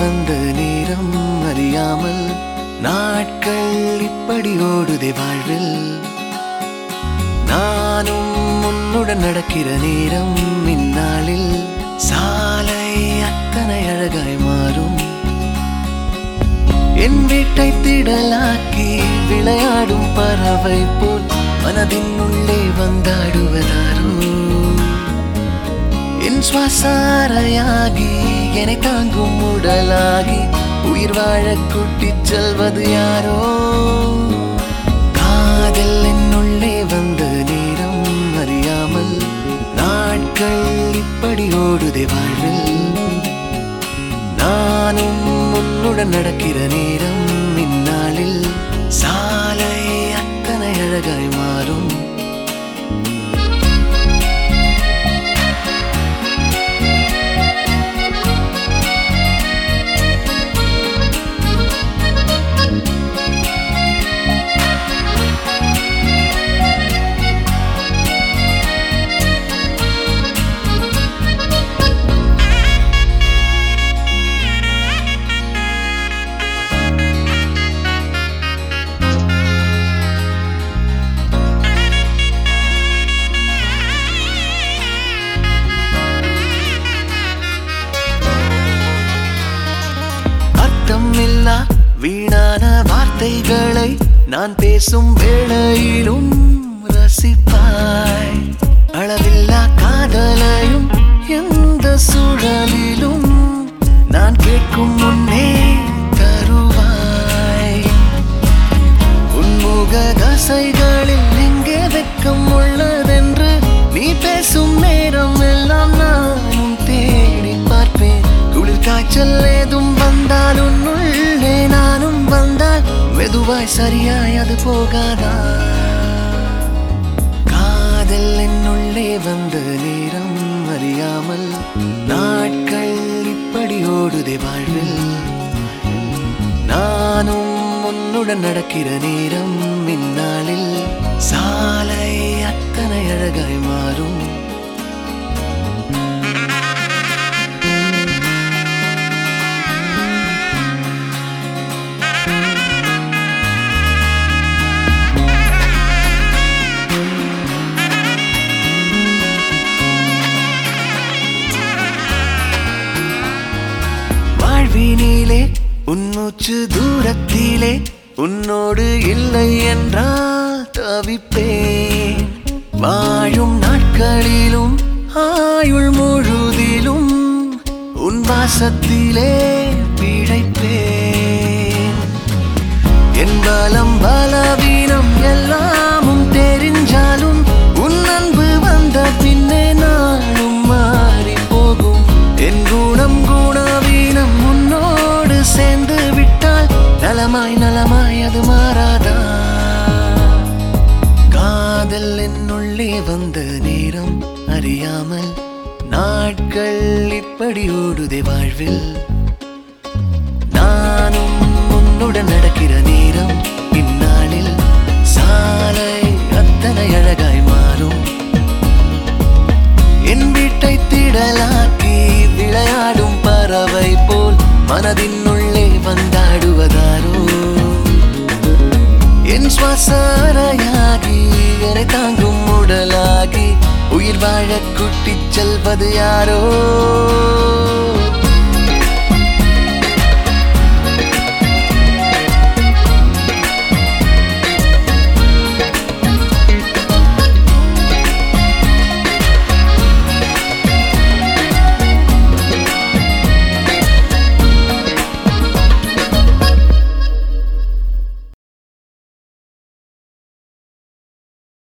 வந்த நேரம் அறியாமல் நாட்கள் இப்படி ஓடுதே வாழ்வில் நானும் உன்னுடன் நடக்கிற நேரம் இந்நாளில் சாலை அத்தனை அழகாய் மாறும் என் வீட்டை திடலாக்கி விளையாடும் பறவை போல் மனதின் உள்ளே வந்தாடுவதாரோ என் சுவாசாரையாகி என்னை தாங்கும் உடலாகி உயிர் வாழ கூட்டிச் செல்வது யாரோ காதல் என்னுள்ளே வந்த நேரம் அறியாமல் நாட்கள் இப்படி ஓடுதே வாழ்வில் நானும் உன்னுடன் நடக்கிற நேரம் இந்நாளில் சாலை அத்தனை அழகாய் மாறும் அர்த்தம் இல்லா வீணான வார்த்தைகளை நான் பேசும் வேளையிலும் ரசிப்பாய் அளவில்லா காதலையும் எந்த சூழலிலும் நான் கேட்கும் முன்னே தருவாய் உன்முக தசைகளில் எங்கே வெக்கம் உள்ளதென்று நீ பேசும் நேரம் எல்லாம் நானும் தேடி பார்ப்பேன் குளிர் காய்ச்சல் ஏதும் வந்தால் உன்னுள்ளே நானும் வந்தால் மெதுவாய் சரியாய் அது போகாதா காதல் என்னுள்ளே வந்த நேரம் அறியாமல் நாட்கள் இப்படி ஓடுதே வாழ்வில் நானும் உன்னுடன் நடக்கிற நேரம் இந்நாளில் சாலை அத்தனை அழகாய் மாறும் வாழ்வினிலே உன்மூச்சு தூரத்திலே உன்னோடு இல்லை என்றால் தவிப்பேன் வாழும் நாட்களிலும் ஆயுள் முழுதிலும் உன் வாசத்திலே பிழைப்பேன் என் பலம் பலவீனம் எல்லாமும் தெரிஞ்சாலும் உன் அன்பு வந்த பின்னே நானும் மாறி போகும் என் குணம் குணவீனம் உன்னோடு சேர்ந்து விட்டால் நலமாய் நலமாய் அது மாறாதா காதல் என்னுள்ளே வந்த நேரம் அறியாமல் நாட்கள் இப்படி ஓடுதே வாழ்வில் நானும் உன்னுடன் நடக்கிற நேரம் இந்நாளில் சாலை அத்தனை அழகாய் மாறும் என் வீட்டை திடலாக்கி விளையாடும் பறவை போல் மனதின் உள்ளே வந்தாடுவதாரோ என் சுவாசாரையாகி என்னை தாங்கும் உடலாகி உயிர் வாழ கூட்டிச் செல்வது யாரோ